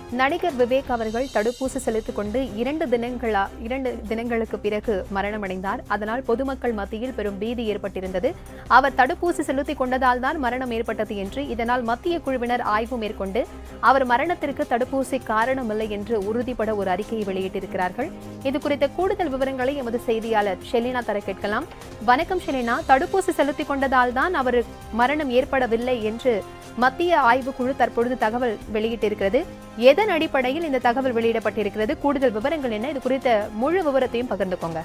நடிகர் விவேக் அவர்கள் தடுப்பூசி செலுத்திக் கொண்டு இரண்டு தினங்களா இரண்டு தினங்களுக்கு பிறகு மரணமடைந்தார் அதனால் பொதுமக்கள் மத்தியில் பெரும் பீதி ஏற்பட்டிருந்தது அவர் தடுப்பூசி செலுத்திக் கொண்டதால் தான் மரணம் ஏற்பட்டது என்று இதனால் மத்திய குழுவினர் ஆய்வு மேற்கொண்டு அவர் மரணத்திற்கு தடுப்பூசி காரணமில்லை என்று உறுதிபட ஒரு அறிக்கையை வெளியிட்டிருக்கிறார்கள் இது குறித்த கூடுதல் விவரங்களை எமது செய்தியாளர் ஷெலினா தர கேட்கலாம் வணக்கம் ஷெலினா தடுப்பூசி செலுத்திக் கொண்டதால் தான் அவர் மரணம் ஏற்படவில்லை என்று மத்திய ஆய்வுக்குழு தற்பொழுது தகவல் வெளியிட்டிருக்கிறது எதன் அடிப்படையில் இந்த தகவல் வெளியிடப்பட்டிருக்கிறது கூடுதல் விவரங்கள் என்ன இது குறித்த முழு விவரத்தையும் பகிர்ந்துக்கோங்க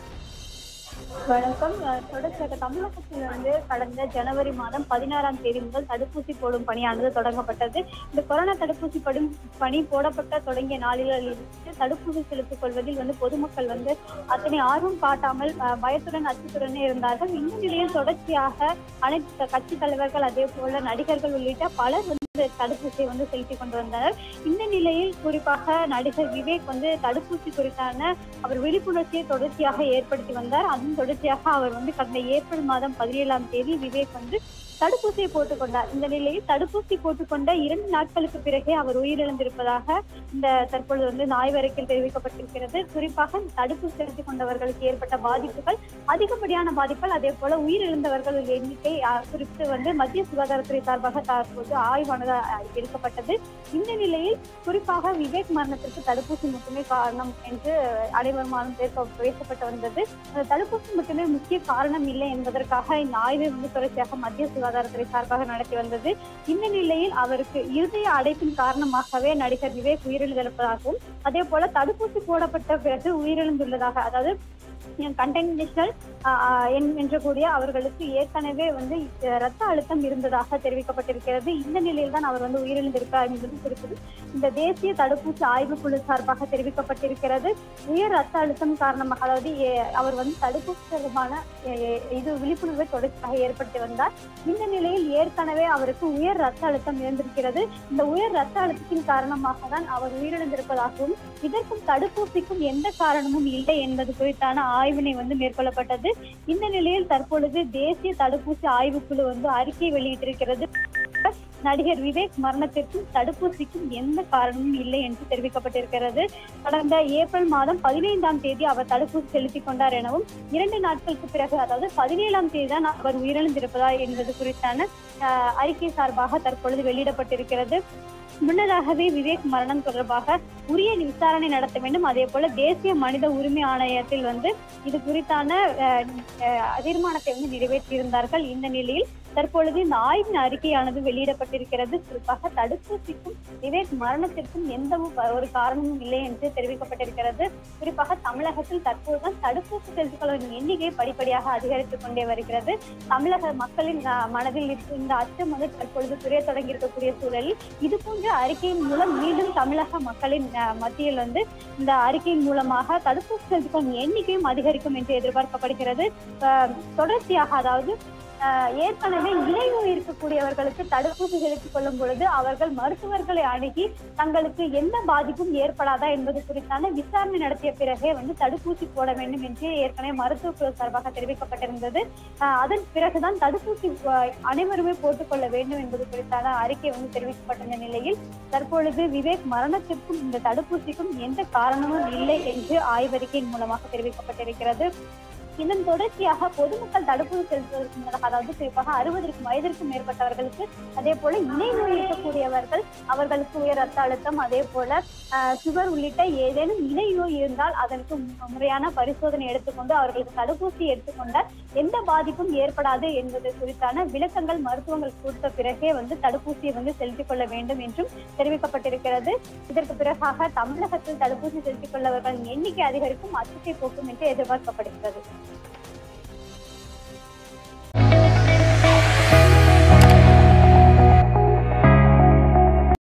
வணக்கம் அஹ் தொடர்ச்சியாக தமிழகத்தில் வந்து கடந்த ஜனவரி மாதம் பதினாறாம் தேதி முதல் தடுப்பூசி போடும் பணியானது தொடங்கப்பட்டது இந்த கொரோனா தடுப்பூசி படும் பணி போடப்பட்ட தொடங்கிய நாளில் இருந்து தடுப்பூசி செலுத்திக் கொள்வதில் வந்து பொதுமக்கள் வந்து அத்தனை ஆர்வம் காட்டாமல் அஹ், பயத்துடன் அச்சத்துடனே இருந்தார்கள் இந்த நிலையில் தொடர்ச்சியாக அனைத்து கட்சி தலைவர்கள் அதே போல நடிகர்கள் உள்ளிட்ட பலர் வந்து தடுப்பூசியை வந்து செலுத்திக் கொண்டு வந்தனர் இந்த நிலையில் குறிப்பாக நடிகர் விவேக் வந்து தடுப்பூசி குறித்தான அவர் விழிப்புணர்ச்சியை தொடர்ச்சியாக ஏற்படுத்தி வந்தார் அதுவும் தொடர்ச்சியாக அவர் வந்து கடந்த ஏப்ரல் மாதம் பதினேழாம் தேதி விவேக் வந்து தடுப்பூசியை போட்டுக்கொண்டார் இந்த நிலையில் தடுப்பூசி போட்டுக்கொண்ட இரண்டு நாட்களுக்கு பிறகே அவர் உயிரிழந்திருப்பதாக இந்த தற்பொழுது வந்து இந்த ஆய்வறிக்கையில் தெரிவிக்கப்பட்டிருக்கிறது குறிப்பாக இந்த தடுப்பூசி செலுத்திக் கொண்டவர்களுக்கு ஏற்பட்ட பாதிப்புகள் அதிகப்படியான பாதிப்புகள் அதே போல உயிரிழந்தவர்கள் எண்ணிக்கை அஹ், குறித்து வந்து மத்திய சுகாதாரத்துறை சார்பாக தற்போது ஆய்வானது அஹ், எடுக்கப்பட்டது இந்த நிலையில் குறிப்பாக விவேக் மரணத்திற்கு தடுப்பூசி மட்டுமே காரணம் என்று அனைவருமானும் பேச பேசப்பட்டு வந்தது அந்த தடுப்பூசி மட்டுமே முக்கிய காரணம் இல்லை என்பதற்காக இந்த ஆய்வை வந்து தொடர்ச்சியாக மத்திய சுகாதாரத்துறை சார்பாக நடத்தி வந்தது இந்த நிலையில் அவருக்கு இருதய அடைப்பின் காரணமாகவே நடிகர் விவேக் உயிரிழந்திருப்பதாகவும் அதே போல தடுப்பூசி போடப்பட்ட பிறகு உயிரிழந்துள்ளதாக அதாவது கண்டென்டேஷனல் என்று கூடிய அவர்களுக்கு ஏற்கனவே வந்து அஹ், ரத்த அழுத்தம் இருந்ததாக தெரிவிக்கப்பட்டிருக்கிறது இந்த நிலையில் தான் அவர் வந்து உயிரிழந்திருக்கார் என்பது குறித்து இந்த தேசிய தடுப்பூசி ஆய்வுக்குழு சார்பாக தெரிவிக்கப்பட்டிருக்கிறது உயர் ரத்த அழுத்தம் காரணமாக அதாவது எ- அவர் வந்து தடுப்பூசி தொடர்பான எ- எ- இது விழிப்புணர்வை தொடர்ச்சியாக ஏற்படுத்தி வந்தார் இந்த நிலையில் ஏற்கனவே அவருக்கு உயர் ரத்த அழுத்தம் இருந்திருக்கிறது இந்த உயர் ரத்த அழுத்தத்தின் காரணமாக தான் அவர் உயிரிழந்திருப்பதாகவும் இதற்கும் தடுப்பூசிக்கும் எந்த காரணமும் இல்லை என்பது குறித்தான ஆய்வினை வந்து மேற்கொள்ளப்பட்டது இந்த நிலையில் தற்பொழுது தேசிய தடுப்பூசி ஆய்வுக்குழு வந்து அறிக்கை வெளியிட்டிருக்கிறது நடிகர் விவேக் மரணத்திற்கும் தடுப்பூசிக்கும் எந்த காரணமும் இல்லை என்று தெரிவிக்கப்பட்டிருக்கிறது கடந்த ஏப்ரல் மாதம் பதினைந்தாம் தேதி அவர் தடுப்பூசி செலுத்திக் கொண்டார் எனவும் இரண்டு நாட்களுக்கு பிறகு அதாவது பதினேழாம் தேதி தான் அவர் உயிரிழந்திருப்பதா என்பது குறித்தான அஹ், அறிக்கை சார்பாக தற்பொழுது வெளியிடப்பட்டிருக்கிறது முன்னதாகவே விவேக் மரணம் தொடர்பாக உரிய விசாரணை நடத்த வேண்டும் அதே போல தேசிய மனித உரிமை ஆணையத்தில் வந்து இது குறித்தான அஹ், அஹ், தீர்மானத்தை வந்து நிறைவேற்றியிருந்தார்கள் இந்த நிலையில் தற்பொழுது இந்த ஆய்வின் அறிக்கையானது வெளியிடப்பட்டிருக்கிறது குறிப்பாக தடுப்பூசிக்கும் விவேக் மரணத்திற்கும் எந்த ஒரு- ஒரு காரணமும் இல்லை என்று தெரிவிக்கப்பட்டிருக்கிறது குறிப்பாக தமிழகத்தில் தற்போதுதான் தடுப்பூசி செலுத்திக் கொள்வதன் எண்ணிக்கை படிப்படியாக அதிகரித்துக் கொண்டே வருகிறது தமிழக மக்களின் அஹ், மனதில் இருக்க இந்த அச்சம் வந்து தற்பொழுது குறைய தொடங்கி இருக்கக்கூடிய சூழலில் இது போன்ற அறிக்கையின் மூலம் மீண்டும் தமிழக மக்களின் அஹ், மத்தியில் வந்து இந்த அறிக்கையின் மூலமாக தடுப்பூசி செலுத்திக் கொள்ளும் எண்ணிக்கையும் அதிகரிக்கும் என்று எதிர்பார்க்கப்படுகிறது அஹ், தொடர்ச்சியாக அதாவது அஹ், ஏற்கனவே இலைநோய் இருக்கக்கூடியவர்களுக்கு தடுப்பூசி செலுத்திக் கொள்ளும் பொழுது அவர்கள் மருத்துவர்களை அணுகி தங்களுக்கு எந்த பாதிப்பும் ஏற்படாதா என்பது குறித்தான விசாரணை நடத்திய பிறகே வந்து தடுப்பூசி போட வேண்டும் என்று ஏற்கனவே மருத்துவ குழு சார்பாக தெரிவிக்கப்பட்டிருந்தது அஹ், அதன் பிறகுதான் தடுப்பூசி அஹ், அனைவருமே போட்டுக்கொள்ள வேண்டும் என்பது குறித்தான அறிக்கை வந்து தெரிவிக்கப்பட்டிருந்த நிலையில் தற்பொழுது விவேக் மரணத்திற்கும் இந்த தடுப்பூசிக்கும் எந்த காரணமும் இல்லை என்று ஆய்வறிக்கையின் மூலமாக தெரிவிக்கப்பட்டிருக்கிறது இதன் தொடர்ச்சியாக பொதுமக்கள் தடுப்பூசி செலுத்துவதற்கு முன்னதாக அதாவது குறிப்பாக அறுபதற்கும் வயதிற்கும் மேற்பட்டவர்களுக்கு அதே போல இணை நோய் இருக்கக்கூடியவர்கள் அவர்களுக்கு உயர் ரத்த அழுத்தம் அதே போல அஹ், சுகர் உள்ளிட்ட ஏதேனும் இணை நோய் இருந்தால் அதற்கு மு- முறையான பரிசோதனை எடுத்துக்கொண்டு அவர்களுக்கு தடுப்பூசி எடுத்துக்கொண்டால் எந்த பாதிப்பும் ஏற்படாது என்பது குறித்தான விளக்கங்கள் மருத்துவங்கள் கொடுத்த பிறகே வந்து தடுப்பூசியை வந்து செலுத்திக் கொள்ள வேண்டும் என்றும் தெரிவிக்கப்பட்டிருக்கிறது இதற்கு பிறகாக தமிழகத்தில் தடுப்பூசி செலுத்திக் கொள்ளவர்களின் எண்ணிக்கை அதிகரிக்கும் அச்சத்தை போக்கும் என்று எதிர்பார்க்கப்படுகிறது